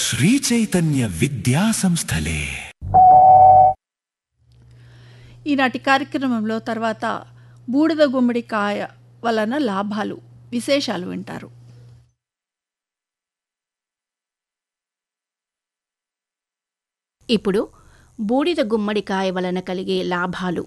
శ్రీచైతన్య విద్యా సంస్థలే ఈనాటి కార్యక్రమంలో తర్వాత బూడిద గుమ్మడికాయ వలన లాభాలు విశేషాలు వింటారు ఇప్పుడు బూడిద గుమ్మడికాయ వలన కలిగే లాభాలు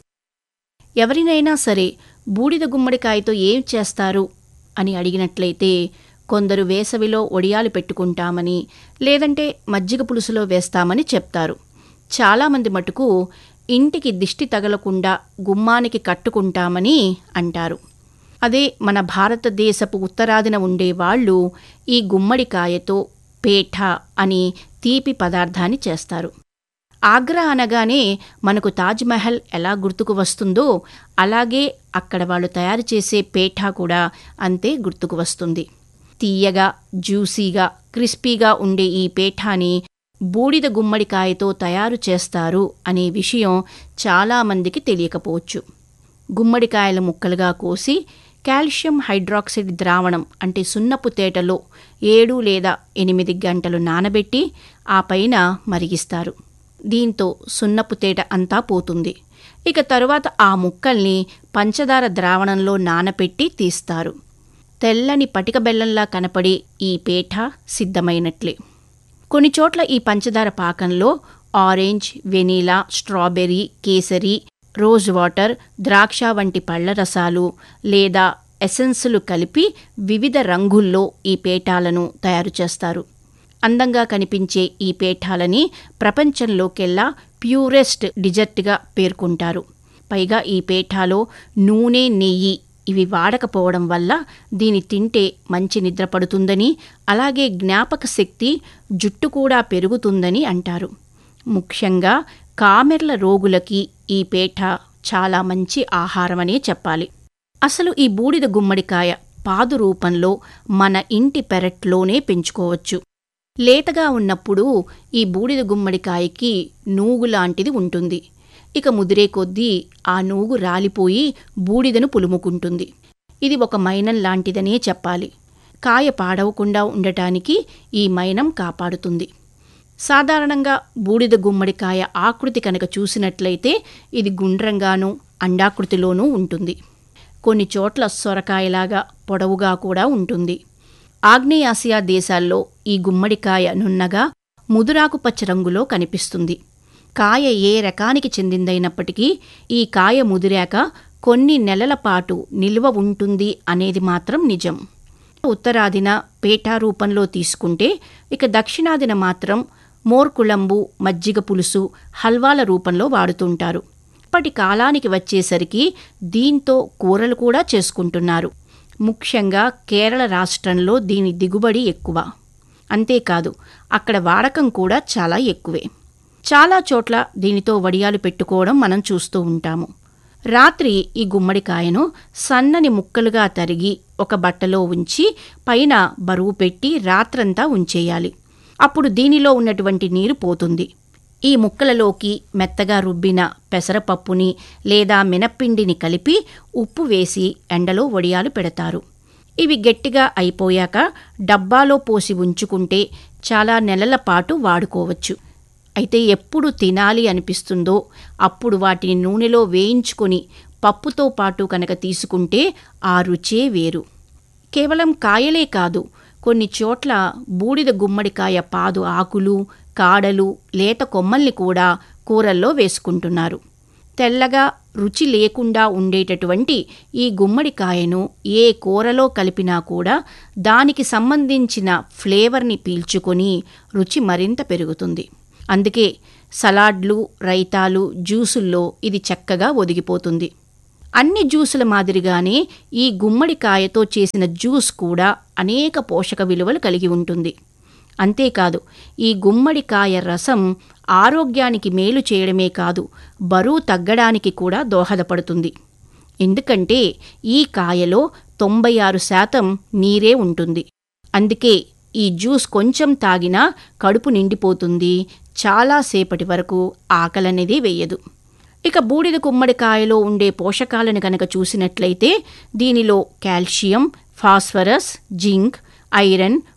ఎవరినైనా సరే బూడిద గుమ్మడికాయతో ఏం చేస్తారు అని అడిగినట్లయితే కొందరు వేసవిలో ఒడియాలు పెట్టుకుంటామని లేదంటే మజ్జిగ పులుసులో వేస్తామని చెప్తారు చాలామంది మటుకు ఇంటికి దిష్టి తగలకుండా గుమ్మానికి కట్టుకుంటామని అంటారు అదే మన భారతదేశపు ఉత్తరాదిన ఉండేవాళ్ళు ఈ గుమ్మడికాయతో పేఠ అని తీపి పదార్థాన్ని చేస్తారు ఆగ్రా అనగానే మనకు తాజ్మహల్ ఎలా గుర్తుకు వస్తుందో అలాగే అక్కడ వాళ్ళు తయారు చేసే పేఠా కూడా అంతే గుర్తుకు వస్తుంది తీయగా జ్యూసీగా క్రిస్పీగా ఉండే ఈ పేఠాని బూడిద గుమ్మడికాయతో తయారు చేస్తారు అనే విషయం చాలామందికి తెలియకపోవచ్చు గుమ్మడికాయల ముక్కలుగా కోసి కాల్షియం హైడ్రాక్సైడ్ ద్రావణం అంటే సున్నపు తేటలో ఏడు లేదా ఎనిమిది గంటలు నానబెట్టి ఆ పైన మరిగిస్తారు దీంతో సున్నపు తేట అంతా పోతుంది ఇక తరువాత ఆ ముక్కల్ని పంచదార ద్రావణంలో నానపెట్టి తీస్తారు తెల్లని పటిక బెల్లంలా కనపడే ఈ పేఠ సిద్ధమైనట్లే కొన్ని చోట్ల ఈ పంచదార పాకంలో ఆరెంజ్ వెనీలా స్ట్రాబెర్రీ కేసరి రోజ్ వాటర్ ద్రాక్ష వంటి పళ్ళ రసాలు లేదా ఎసెన్సులు కలిపి వివిధ రంగుల్లో ఈ పేటాలను తయారు చేస్తారు అందంగా కనిపించే ఈ పేఠాలని ప్రపంచంలోకెల్లా ప్యూరెస్ట్ డిజర్ట్గా పేర్కొంటారు పైగా ఈ పేఠాలో నూనె నెయ్యి ఇవి వాడకపోవడం వల్ల దీని తింటే మంచి నిద్ర పడుతుందని అలాగే జ్ఞాపక శక్తి జుట్టు కూడా పెరుగుతుందని అంటారు ముఖ్యంగా కామెర్ల రోగులకి ఈ పేఠ చాలా మంచి ఆహారమనే చెప్పాలి అసలు ఈ బూడిద గుమ్మడికాయ పాదు రూపంలో మన ఇంటి పెరట్లోనే పెంచుకోవచ్చు లేతగా ఉన్నప్పుడు ఈ బూడిద గుమ్మడికాయకి నూగు లాంటిది ఉంటుంది ఇక ముదిరే కొద్దీ ఆ నూగు రాలిపోయి బూడిదను పులుముకుంటుంది ఇది ఒక మైనం లాంటిదనే చెప్పాలి కాయ పాడవకుండా ఉండటానికి ఈ మైనం కాపాడుతుంది సాధారణంగా బూడిద గుమ్మడికాయ ఆకృతి కనుక చూసినట్లయితే ఇది గుండ్రంగానూ అండాకృతిలోనూ ఉంటుంది కొన్ని చోట్ల సొరకాయలాగా పొడవుగా కూడా ఉంటుంది ఆగ్నేయాసియా దేశాల్లో ఈ గుమ్మడికాయ నున్నగా ముదురాకుపచ్చ రంగులో కనిపిస్తుంది కాయ ఏ రకానికి చెందిందైనప్పటికీ ఈ కాయ ముదిరాక కొన్ని నెలల పాటు నిల్వ ఉంటుంది అనేది మాత్రం నిజం ఉత్తరాదిన పేటా రూపంలో తీసుకుంటే ఇక దక్షిణాదిన మాత్రం మోర్కుళంబు మజ్జిగ పులుసు హల్వాల రూపంలో వాడుతుంటారు ఇప్పటి కాలానికి వచ్చేసరికి దీంతో కూరలు కూడా చేసుకుంటున్నారు ముఖ్యంగా కేరళ రాష్ట్రంలో దీని దిగుబడి ఎక్కువ అంతేకాదు అక్కడ వాడకం కూడా చాలా ఎక్కువే చాలా చోట్ల దీనితో వడియాలు పెట్టుకోవడం మనం చూస్తూ ఉంటాము రాత్రి ఈ గుమ్మడికాయను సన్నని ముక్కలుగా తరిగి ఒక బట్టలో ఉంచి పైన బరువు పెట్టి రాత్రంతా ఉంచేయాలి అప్పుడు దీనిలో ఉన్నటువంటి నీరు పోతుంది ఈ ముక్కలలోకి మెత్తగా రుబ్బిన పెసరపప్పుని లేదా మినప్పిండిని కలిపి ఉప్పు వేసి ఎండలో వడియాలు పెడతారు ఇవి గట్టిగా అయిపోయాక డబ్బాలో పోసి ఉంచుకుంటే చాలా నెలల పాటు వాడుకోవచ్చు అయితే ఎప్పుడు తినాలి అనిపిస్తుందో అప్పుడు వాటిని నూనెలో వేయించుకొని పప్పుతో పాటు కనుక తీసుకుంటే ఆ రుచే వేరు కేవలం కాయలే కాదు కొన్ని చోట్ల బూడిద గుమ్మడికాయ పాదు ఆకులు కాడలు లేత కొమ్మల్ని కూడా కూరల్లో వేసుకుంటున్నారు తెల్లగా రుచి లేకుండా ఉండేటటువంటి ఈ గుమ్మడికాయను ఏ కూరలో కలిపినా కూడా దానికి సంబంధించిన ఫ్లేవర్ని పీల్చుకొని రుచి మరింత పెరుగుతుంది అందుకే సలాడ్లు రైతాలు జ్యూసుల్లో ఇది చక్కగా ఒదిగిపోతుంది అన్ని జ్యూసుల మాదిరిగానే ఈ గుమ్మడికాయతో చేసిన జ్యూస్ కూడా అనేక పోషక విలువలు కలిగి ఉంటుంది అంతేకాదు ఈ గుమ్మడికాయ రసం ఆరోగ్యానికి మేలు చేయడమే కాదు బరువు తగ్గడానికి కూడా దోహదపడుతుంది ఎందుకంటే ఈ కాయలో తొంభై ఆరు శాతం నీరే ఉంటుంది అందుకే ఈ జ్యూస్ కొంచెం తాగినా కడుపు నిండిపోతుంది చాలాసేపటి వరకు ఆకలనేది వెయ్యదు ఇక బూడిద గుమ్మడికాయలో ఉండే పోషకాలను కనుక చూసినట్లయితే దీనిలో calcium phosphorus zinc iron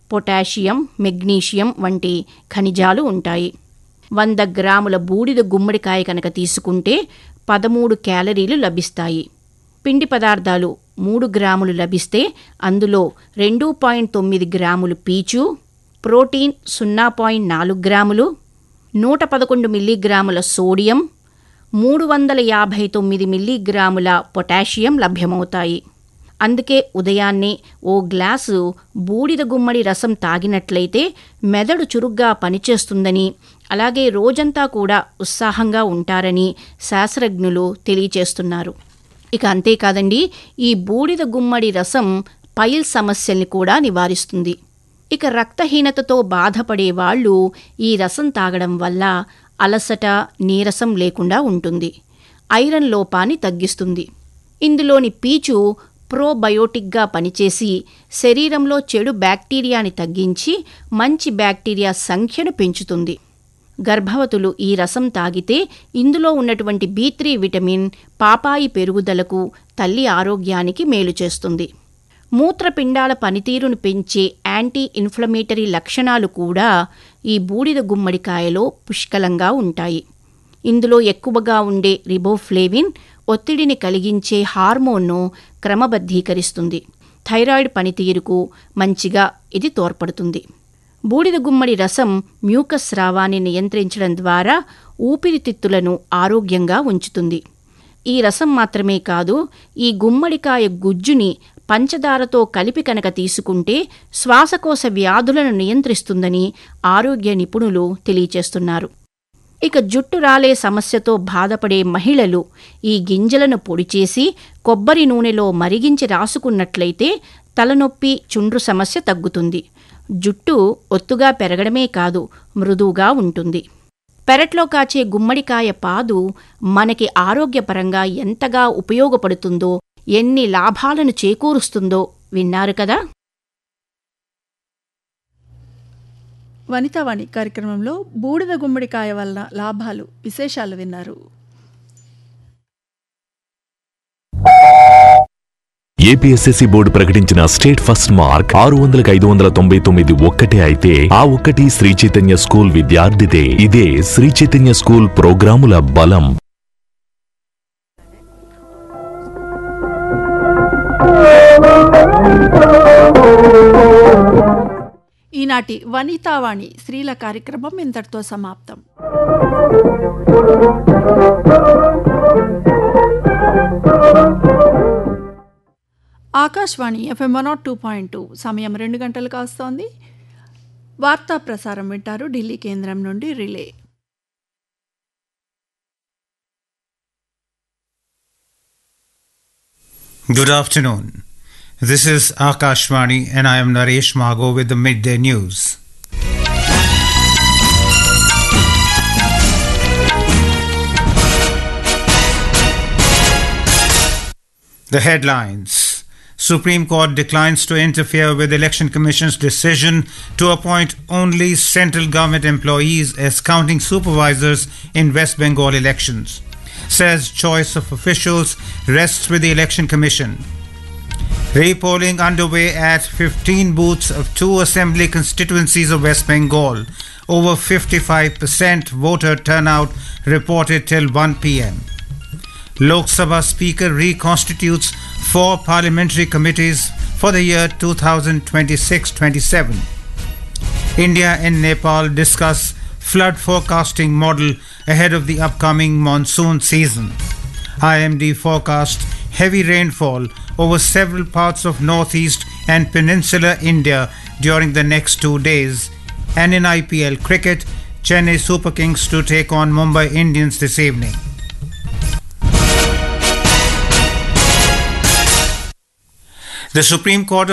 potassium magnesium వంటి ఖనిజాలు ఉంటాయి వంద గ్రాముల బూడిద గుమ్మడికాయ కనుక తీసుకుంటే పదమూడు క్యాలరీలు లభిస్తాయి పిండి పదార్థాలు మూడు గ్రాములు లభిస్తే అందులో రెండు పాయింట్ తొమ్మిది గ్రాములు పీచు ప్రోటీన్ సున్నా పాయింట్ నాలుగు గ్రాములు నూట పదకొండు మిల్లీగ్రాముల సోడియం మూడు వందల యాభై తొమ్మిది మిల్లీగ్రాముల పొటాషియం లభ్యమవుతాయి అందుకే ఉదయాన్నే ఓ గ్లాసు బూడిద గుమ్మడి రసం తాగినట్లయితే మెదడు చురుగ్గా పనిచేస్తుందని అలాగే రోజంతా కూడా ఉత్సాహంగా ఉంటారని శాస్త్రజ్ఞులు తెలియచేస్తున్నారు ఇక అంతేకాదండి ఈ బూడిద గుమ్మడి రసం పైల్ సమస్యల్ని కూడా నివారిస్తుంది ఇక రక్తహీనతతో బాధపడే వాళ్ళు ఈ రసం తాగడం వల్ల అలసట నీరసం లేకుండా ఉంటుంది ఐరన్ లోపాన్ని తగ్గిస్తుంది ఇందులోని పీచు ప్రోబయోటిక్గా పనిచేసి శరీరంలో చెడు బ్యాక్టీరియాని తగ్గించి మంచి బ్యాక్టీరియా సంఖ్యను పెంచుతుంది గర్భవతులు ఈ రసం తాగితే ఇందులో ఉన్నటువంటి బి త్రీ విటమిన్ పాపాయి పెరుగుదలకు తల్లి ఆరోగ్యానికి మేలు చేస్తుంది మూత్రపిండాల పనితీరును పెంచే యాంటీ ఇన్ఫ్లమేటరీ లక్షణాలు కూడా ఈ బూడిద గుమ్మడికాయలో పుష్కలంగా ఉంటాయి ఇందులో ఎక్కువగా ఉండే రిబోఫ్లేవిన్ ఒత్తిడిని కలిగించే హార్మోన్ను క్రమబద్ధీకరిస్తుంది థైరాయిడ్ పనితీరుకు మంచిగా ఇది తోడ్పడుతుంది బూడిద గుమ్మడి రసం మ్యూకస్ స్రావాన్ని నియంత్రించడం ద్వారా ఊపిరితిత్తులను ఆరోగ్యంగా ఉంచుతుంది ఈ రసం మాత్రమే కాదు ఈ గుమ్మడికాయ గుజ్జుని పంచదారతో కలిపి కనుక తీసుకుంటే శ్వాసకోశ వ్యాధులను నియంత్రిస్తుందని ఆరోగ్య నిపుణులు తెలియచేస్తున్నారు ఇక జుట్టు రాలే సమస్యతో బాధపడే మహిళలు ఈ గింజలను పొడి చేసి కొబ్బరి నూనెలో మరిగించి రాసుకున్నట్లయితే తలనొప్పి చుండ్రు సమస్య తగ్గుతుంది జుట్టు ఒత్తుగా పెరగడమే కాదు మృదువుగా ఉంటుంది పెరట్లో కాచే గుమ్మడికాయ పాదు మనకి ఆరోగ్యపరంగా ఎంతగా ఉపయోగపడుతుందో ఎన్ని లాభాలను చేకూరుస్తుందో విన్నారు కదా వనితావాణి కార్యక్రమంలో బూడిద గుమ్మడికాయ వలన లాభాలు విశేషాలు విన్నారు ఏపీఎస్ఎస్సీ బోర్డు ప్రకటించిన స్టేట్ ఫస్ట్ మార్క్ ఆరు వందలకు ఐదు వందల తొంభై తొమ్మిది ఒక్కటే అయితే ఆ ఒక్కటి శ్రీ చైతన్య స్కూల్ విద్యార్థిదే ఇదే శ్రీ చైతన్య స్కూల్ ప్రోగ్రాముల బలం ఈనాటి వనితావాణి స్త్రీల కార్యక్రమం ఇంతటితో సమాప్తం Akashvani FM one two point two సమయం రెండు గంటలు కాస్తోంది వార్తా ప్రసారం వింటారు ఢిల్లీ కేంద్రం నుండి relay Good afternoon. This is Akashvani and I am Naresh Mago with the midday news. The headlines Supreme Court declines to interfere with Election Commission's decision to appoint only central government employees as counting supervisors in West Bengal elections. Says choice of officials rests with the Election Commission. Repolling underway at 15 booths of two assembly constituencies of West Bengal. Over 55% voter turnout reported till 1 pm. Lok Sabha Speaker reconstitutes four parliamentary committees for the year 2026 27. India and Nepal discuss flood forecasting model ahead of the upcoming monsoon season. IMD forecast heavy rainfall over several parts of northeast and peninsular India during the next two days. And in IPL cricket, Chennai Super Kings to take on Mumbai Indians this evening. The Supreme Court of